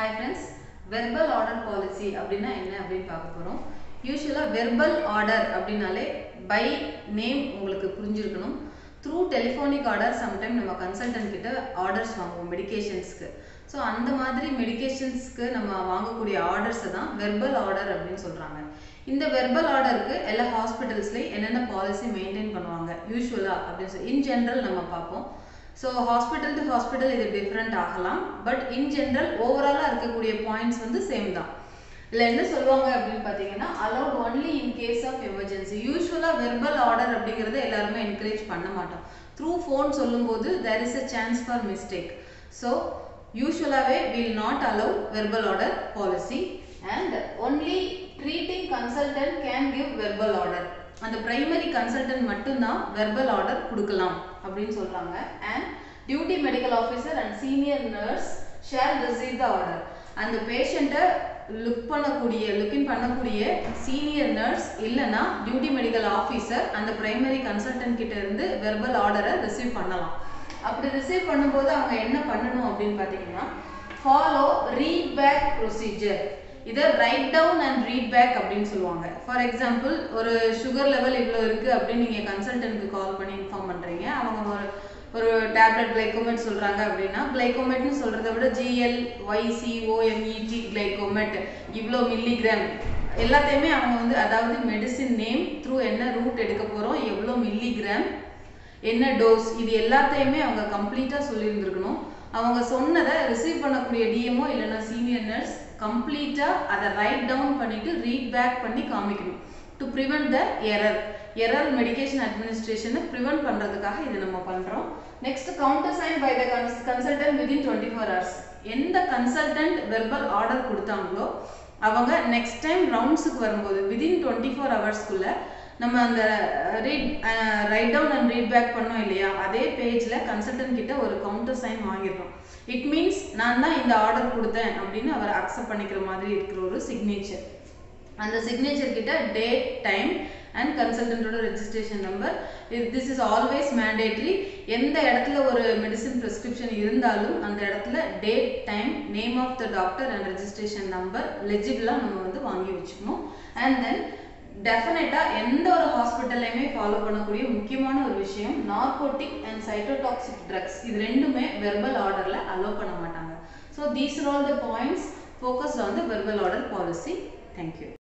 hi friends verbal order policy அப்படின்னா என்ன அப்படின்னு பார்க்க போகிறோம் யூஸ்வலாக வெர்பல் ஆர்டர் அப்படின்னாலே பை நேம் உங்களுக்கு புரிஞ்சிருக்கணும் த்ரூ டெலிஃபோனிக் ஆர்டர் சம்டைம் நம்ம கன்சல்டன்ட் கிட்ட ஆர்டர்ஸ் வாங்குவோம் மெடிகேஷன்ஸ்க்கு ஸோ அந்த மாதிரி மெடிகேஷன்ஸ்க்கு நம்ம வாங்கக்கூடிய ஆர்டர்ஸை தான் வெர்பல் ஆர்டர் அப்படின்னு சொல்கிறாங்க இந்த வெர்பல் ஆர்டருக்கு எல்லா ஹாஸ்பிட்டல்ஸ்லேயும் என்னென்ன பாலிசி மெயின்டைன் பண்ணுவாங்க யூஸ்வலாக அப்படின்னு சொல்லி இன் ஜென்ரல் நம்ம பார்ப்போம் ஸோ ஹாஸ்பிட்டல் டு ஹாஸ்பிட்டல் இது டிஃப்ரெண்ட் ஆகலாம் பட் இன் ஜென்ரல் ஓவராலாக இருக்கக்கூடிய பாயிண்ட்ஸ் வந்து சேம் தான் இதில் என்ன சொல்லுவாங்க அப்படின்னு பார்த்தீங்கன்னா allowed only in case of emergency யூஸ்வலாக வெர்பல் ஆர்டர் அப்படிங்கிறத எல்லாருமே என்கரேஜ் பண்ண மாட்டோம் த்ரூ ஃபோன் சொல்லும்போது there is a chance for mistake so யூஸ்வலாகவே will not allow verbal order policy and only treating consultant can give verbal order அந்த primary consultant மட்டும்தான் verbal order கொடுக்கலாம் அப்படின்னு சொல்றாங்க and duty medical officer and senior nurse share receive the order அந்த பேஷண்ட்டை look பண்ணக்கூடிய looking பண்ணக்கூடிய senior nurse இல்லைன்னா டியூட்டி மெடிக்கல் ஆஃபீஸர் அந்த பிரைமரி கன்சல்டன்ட் கிட்ட இருந்து வெர்பல் ஆர்டரை ரிசீவ் பண்ணலாம் அப்படி ரிசீவ் பண்ணும்போது அவங்க என்ன பண்ணணும் அப்படின்னு பார்த்தீங்கன்னா ஃபாலோ ரீட் பேக் ப்ரொசீஜர் இதை write down and read back அப்படின்னு சொல்லுவாங்க ஃபார் எக்ஸாம்பிள் ஒரு சுகர் லெவல் இவ்வளோ இருக்குது அப்படின்னு நீங்கள் கன்சல்டன்ட்க்கு கால் பண்ணி இன்ஃபார்ம் பண்ணுறீங்க அவங்க ஒரு ஒரு டேப்லெட் கிளைகோமெட் சொல்கிறாங்க அப்படின்னா கிளைகோமெட்னு சொல்கிறத விட ஜிஎல் ஒய்சிஓஎம்இடி கிளைகோமெட் இவ்வளோ மில்லிகிராம் எல்லாத்தையுமே அவங்க வந்து அதாவது மெடிசின் நேம் த்ரூ என்ன ரூட் எடுக்க போகிறோம் எவ்வளோ மில்லிகிராம் என்ன டோஸ் இது எல்லாத்தையுமே அவங்க கம்ப்ளீட்டாக சொல்லியிருந்துருக்கணும் அவங்க சொன்னதை ரிசீவ் பண்ணக்கூடிய டிஎம்ஓ இல்லைன்னா சீனியர் நர்ஸ் கம்ப்ளீட்டாக அதை ரைட் டவுன் பண்ணிட்டு ரீட் பேக் பண்ணி காமிக்கணும் to prevent the error error medication அட்மினிஸ்ட்ரேஷனை ப்ரிவெண்ட் பண்ணுறதுக்காக இது நம்ம பண்ணுறோம் next counter sign by the consultant within twenty four hours எந்த கன்சல்டன்ட் வெர்பல் ஆர்டர் கொடுத்தாங்களோ அவங்க நெக்ஸ்ட் டைம் ரவுண்ட்ஸுக்கு வரும்போது விதின் டுவெண்ட்டி ஃபோர் ஹவர்ஸ்க்குள்ள நம்ம அந்த read write down and read back பண்ணோம் இல்லையா அதே பேஜில் கன்சல்டன்ட் கிட்ட ஒரு கவுண்டர் சைன் வாங்கிடுறோம் இட் மீன்ஸ் நான் தான் இந்த ஆர்டர் கொடுத்தேன் அப்படின்னு அவர் அக்செப்ட் பண்ணிக்கிற மாதிரி இருக்கிற ஒரு சிக்னேச்சர் அந்த சிக்னேச்சர் கிட்ட டேட் டைம் அண்ட் கன்சல்டன்டோட registration number this is always mandatory எந்த இடத்துல ஒரு மெடிசின் ப்ரெஸ்கிரிப்ஷன் இருந்தாலும் அந்த இடத்துல date time name of the doctor and registration number லெஜிபிளாக நம்ம வந்து வாங்கி வச்சுக்கணும் அண்ட் தென் டெஃபினட்டாக எந்த ஒரு ஹாஸ்பிட்டல்லையுமே ஃபாலோ பண்ணக்கூடிய முக்கியமான ஒரு விஷயம் நார்கோட்டிக் அண்ட் சைட்டோடாக்சிக் ட்ரக்ஸ் இது ரெண்டுமே வெர்பல் ஆர்டரில் அலோவ் பண்ண மாட்டாங்க so these are all the points focused on the verbal order policy thank you